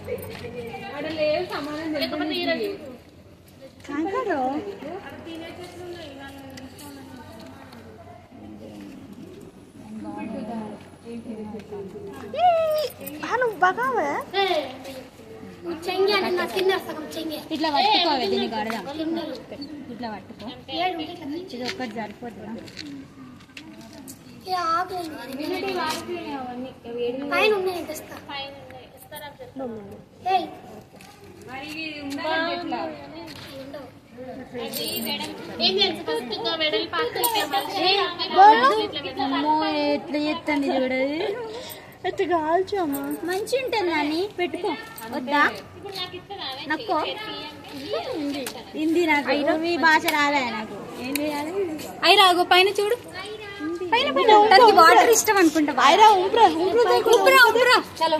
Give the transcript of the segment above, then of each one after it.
కంకరు నువ్వు బాగా చెంగి అంటే నా తిన్నారు సగం చెంగి ఇట్లా పట్టుకోవే దీన్ని కడదాం తిన్నారు ఇట్లా పట్టుకో ఏడు ఉంటే ఇట్లా ఇది ఒక్కటి సరిపోతుందా ఏ ఆకులేదు పైన ఉన్నాయి తెస్తా ఏయ్ అమ్మో ఎట్లా చేస్తుంది చూడు ఎట్లా కాల్చు అమ్మా మంచి ఉంటుంది నాని పెట్టుకో వద్దా నక్కో హిందీ నాకు మీ భాష రాలే నాకు ఏం చేయాలి అయి రాగు పైన చూడు పైన పైన తనకి వాటర్ ఇష్టం అనుకుంటా ఐరా ఉంప్రా ఉంప్రా ఉంప్రా చలో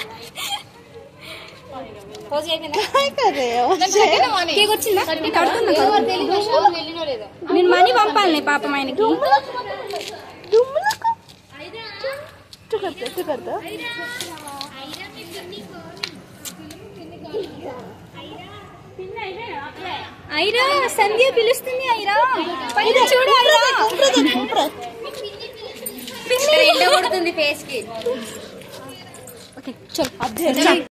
కేక్ వచ్చిందా కడుతున్నా నేను మనీ పంపాలి పాపం ఆయనకి ఐరా సంధ్య పిలుస్తుంది ఐరా పైన చూడు ఐరా ఎండ కొడుతుంది ఫేస్ కి ఓకే చల్